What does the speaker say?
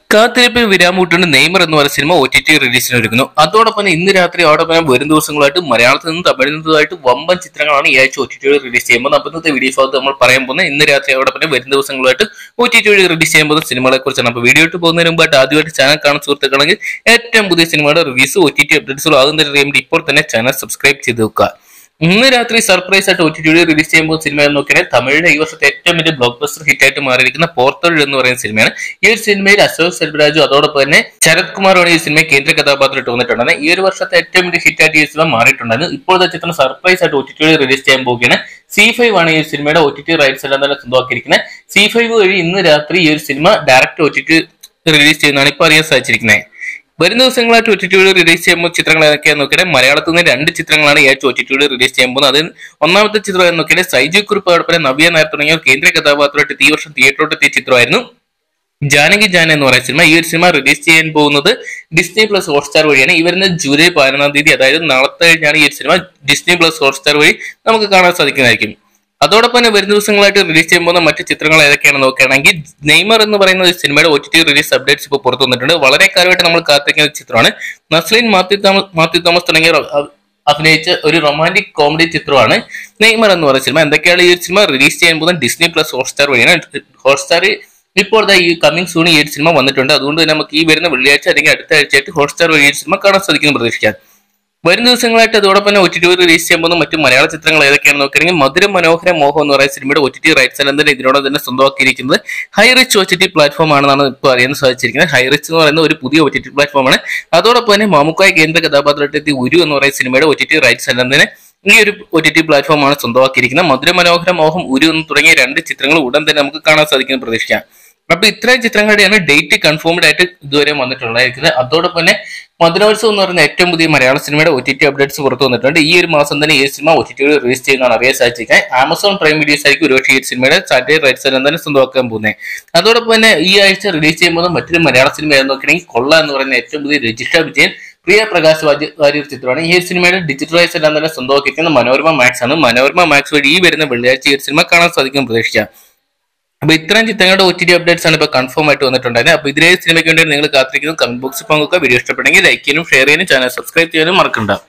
കാത്തിരിപ്പിൽ വിരാമൂട്ടുണ്ട് Neymar എന്ന് പറയുന്ന cinema O T T റിലീസിന് ഒരുങ്ങുന്നു അതോടൊപ്പം തന്നെ ഇന്ന് രാത്രി അതോടൊപ്പം വരും ദിവസങ്ങളായിട്ട് മലയാളത്തിൽ നിന്നും തമിഴിൽ നിന്നുമായിട്ട് വമ്പൻ ചിത്രങ്ങളാണ് ഈ ആഴ്ച ഒ ടി ടി റിലീസ് ചെയ്യുമ്പോൾ അപ്പോൾ ഇന്നത്തെ വീഡിയോ ഭാഗത്ത് നമ്മൾ പറയാൻ പോകുന്നത് ഇന്ന് രാത്രി അതോടൊപ്പം തന്നെ വരും ദിവസങ്ങളായിട്ട് ഒ ടി ടി റിലീസ് ചെയ്യാൻ പോകുന്ന സിനിമകളെ കുറിച്ചാണ് അപ്പോൾ വീഡിയോ ഇട്ട് പോകുന്നതിന് മുമ്പായിട്ട് ആദ്യമായിട്ട് ചാനൽ കാണുന്ന സുഹൃത്തുക്കളെങ്കിൽ ഏറ്റവും പുതിയ സിനിമയുടെ റിവ്യൂസ് ഒ ടി ടി അപ്ഡേറ്റ്സുകളും ആകുന്ന അറിയാൻ വേണ്ടി ഇപ്പോൾ തന്നെ ചാനൽ സബ്സ്ക്രൈബ് ചെയ്ത് വെക്കുക ഇന്ന് രാത്രി സർപ്രൈസ് ആയിട്ട് ഒ ടി ടി റിലീസ് ചെയ്യുമ്പോൾ സിനിമ എന്ന് നോക്കിയാൽ തമിഴിലെ ഈ വർഷത്തെ ഏറ്റവും വലിയ ബ്ലോക്ക് ബസ്റ്റർ ഹിറ്റ് ആയിട്ട് മാറിയിരിക്കുന്ന പോർത്തൽ എന്ന് പറയുന്ന സിനിമയാണ് ഈ ഒരു സിനിമയിൽ അശോക് സെൽവരാജു അതോടൊപ്പം തന്നെ ശരത് കുമാറാണ് ഈ സിനിമ കേന്ദ്ര കഥാപാത്രമായിട്ട് വന്നിട്ടുണ്ടായിരുന്നത് ഈ ഒരു വർഷത്തെ ഏറ്റവും വലിയ ഹിറ്റ് ആയിട്ട് ഈ സിനിമ മാറിയിട്ടുണ്ടായിരുന്നു ഇപ്പോഴത്തെ ചിത്രം സർപ്രൈസ് ആയിട്ട് ഒ ടി ടി റിലീസ് ചെയ്യാൻ പോവുകയാണ് സി ഫൈവ് ആണ് ഈ സിനിമയുടെ ഒ ടി ടി റൈറ്റ്സ് എല്ലാം തന്നെ സ്വന്തമാക്കിയിരിക്കുന്നത് സി ഫൈവ് വഴി ഇന്ന് രാത്രി ഈ ഒരു സിനിമ direct O T T release ചെയ്യുന്നതാണ് ഇപ്പോൾ അറിയാൻ സാധിച്ചിരിക്കുന്നത് വരും ദിവസങ്ങളായിട്ട് ഒ ടി ടിയുടെ റിലീസ് ചെയ്യുമ്പോൾ ചിത്രങ്ങൾ ഏതൊക്കെയാന്ന് നോക്കിയാൽ മലയാളത്തിൽ നിന്ന് രണ്ട് ചിത്രങ്ങളാണ് ഈ ആഴ്ച ഒ ടി ടിയുടെ റിലീസ് ചെയ്യാൻ പോകുന്നത് അതിൽ ഒന്നാമത്തെ ചിത്രം എന്ന് നോക്കിയാൽ സൈജു കുറിപ്പ് അതോടൊപ്പം നവ്യ നായർ തുടങ്ങിയ കേന്ദ്ര കഥാപാത്രമായിട്ട് ഈ വർഷം തിയേറ്ററിലോട്ട് എത്തിയ ചിത്രമായിരുന്നു ജാനകി ജാന എന്ന് പറയുന്ന സിനിമ ഈ ഒരു സിനിമ റിലീസ് ചെയ്യാൻ പോകുന്നത് ഡിസ്നി പ്ലസ് ഹോട്ട്സ്റ്റാർ വഴിയാണ് ഈ വരുന്ന ജൂലൈ പതിനൊന്നാം തീയതി അതായത് നാളത്തെ കഴിഞ്ഞാണ് ഈ ഒരു സിനിമ ഡിസ്നി പ്ലസ് ഹോട്ട്സ്റ്റാർ വഴി നമുക്ക് കാണാൻ സാധിക്കുന്നതായിരിക്കും അതോടൊപ്പം തന്നെ വരും ദിവസങ്ങളായിട്ട് റിലീസ് ചെയ്യാൻ പോകുന്ന മറ്റ് ചിത്രങ്ങൾ ഏതൊക്കെയാണെന്ന് നോക്കുകയാണെങ്കിൽ നെയ്മർ എന്ന് പറയുന്ന ഒരു സിനിമയുടെ O T T release updates ഇപ്പോൾ പുറത്തു വന്നിട്ടുണ്ട് വളരെ കാലമായിട്ട് നമ്മൾ കാത്തിരിക്കുന്ന ഒരു ചിത്രമാണ് നസ്ലിൻ മാത്യു തോമസ് മാത്യു തോമസ് തുടങ്ങിയ അഭിനയിച്ച ഒരു റൊമാൻറ്റിക് കോമഡി ചിത്രമാണ് നെയ്മർ എന്ന് പറയുന്ന സിനിമ എന്തൊക്കെയാണ് ഈ ഒരു സിനിമ റിലീസ് ചെയ്യാൻ പോകുന്നത് ഡിസ്നി പ്ലസ് ഹോട്ട്സ്റ്റാർ വഴിയാണ് ഹോട്ട്സ്റ്റാർ ഇപ്പോൾ ദാ ഈ കമ്മിങ് സൂൺ ഈ ഒരു സിനിമ വന്നിട്ടുണ്ട് അതുകൊണ്ട് തന്നെ നമുക്ക് ഈ വരുന്ന വെള്ളിയാഴ്ച അല്ലെങ്കിൽ അടുത്ത ആഴ്ചയായിട്ട് ഹോട്ട്സ്റ്റാർ വഴി ഈ ഒരു സിനിമ കാണാൻ സാധിക്കുന്നു പ്രതീക്ഷിക്കാം വരും ദിവസങ്ങളായിട്ട് അതോടൊപ്പം തന്നെ ഒ ടി ടി റിലീസ് ചെയ്യാൻ പോകുന്ന മറ്റു മലയാള ചിത്രങ്ങൾ ഏതൊക്കെയാണെന്ന് നോക്കുകയാണെങ്കിൽ മധുര മനോഹര മോഹം എന്ന് പറയുന്ന സിനിമയുടെ ഒ ടി ടി റൈറ്റ്സ് എല്ലാം തന്നെ ഇതിനോട് തന്നെ സ്വന്തമാക്കിയിരിക്കുന്നത് High Rich O T T platform ആണെന്നാണ് ഇപ്പോൾ അറിയാൻ സാധിച്ചിരിക്കുന്നത് ഹൈ റിച്ച് എന്ന് പറയുന്ന ഒരു പുതിയ ഒ ടി ടി പ്ലാറ്റ്ഫോമാണ് അതോടൊപ്പം തന്നെ മാമുക്കായ കേന്ദ്ര കഥാപാത്രത്തെ ഉരു എന്ന് പറയുന്ന സിനിമയുടെ ഒ ടി ടി റൈറ്റ്സ് എല്ലാം തന്നെ ഈ ഒരു ഒ ടി ടി പ്ലാറ്റ്ഫോമാണ് സ്വന്തമാക്കിയിരിക്കുന്നത് മധുര മനോഹര മോഹം ഉരു എന്ന് തുടങ്ങിയ രണ്ട് ചിത്രങ്ങൾ ഉടൻ തന്നെ നമുക്ക് കാണാൻ സാധിക്കുന്ന പ്രതീക്ഷിക്കാം അപ്പൊ ഇത്രയും ചിത്രങ്ങളുടെയാണ് ഡേറ്റ് കൺഫേംഡ് ആയിട്ട് ഇതുവരെ വന്നിട്ടുണ്ടായിരിക്കുന്നത് അതോടൊപ്പം തന്നെ മധുരോത്സവം എന്ന് പറയുന്ന ഏറ്റവും പുതിയ മലയാള സിനിമയുടെ ഒ ടി ടി അപ്ഡേറ്റ്സ് പുറത്തു വന്നിട്ടുണ്ട് ഈ ഒരു മാസം തന്നെ ഈ സിനിമ ഒ ടി ടി റിലീസ് ചെയ്യുന്നതാണ് അറിയാൻ സാധിച്ചിരിക്കുന്നത് ആമസോൺ പ്രൈം വീഡിയോസ് ആയിരിക്കും ഒരുപക്ഷെ ഈ സിനിമയുടെ സാറ്റലൈറ്റ് റൈറ്റ്സ് എല്ലാം തന്നെ സ്വന്തമാക്കാൻ പോകുന്നത് അതോടൊപ്പം തന്നെ ഈ ആഴ്ച റിലീസ് ചെയ്യുമ്പോൾ മറ്റൊരു മലയാള സിനിമ ഏതെന്ന് നോക്കുകയാണെങ്കിൽ കൊള്ള എന്ന് പറയുന്ന ഏറ്റവും പുതിയ രജിഷ വിജയൻ പ്രിയ പ്രകാശ് വാര്യർ ചിത്രമാണ് ഈ സിനിമയുടെ ഡിജിറ്റലൈസ് എല്ലാം തന്നെ സ്വന്തമാക്കിയിരിക്കുന്ന മനോരമ മാക്സ് ആണ് മനോരമ മാക്സ് വഴി ഈ വരുന്ന വെള്ളിയാഴ്ച ഈ സിനിമ കാണാൻ സാധിക്കും പ്രതീക്ഷിക്കാം അപ്പൊ ഇത്രയും ചിത്രങ്ങളുടെ ഒ ടി ടി അപ്ഡേറ്റ്സ് ആണ് ഇപ്പൊ കൺഫേം ആയിട്ട് വന്നിട്ടുണ്ടായിരുന്നത് അപ്പൊ ഇതിലെ സിനിമയ്ക്ക് വേണ്ടി നിങ്ങൾ കാത്തിരിക്കുന്നത് കമന്റ് ബോക്സിൽ പങ്കുക വീഡിയോ ഇഷ്ടപ്പെട്ടെങ്കിൽ ലൈക്ക് ചെയ്യാനും ഷെയർ ചെയ്യാനും ചാനൽ സബ്സ്ക്രൈബ് ചെയ്യാനും മറക്കണ്ട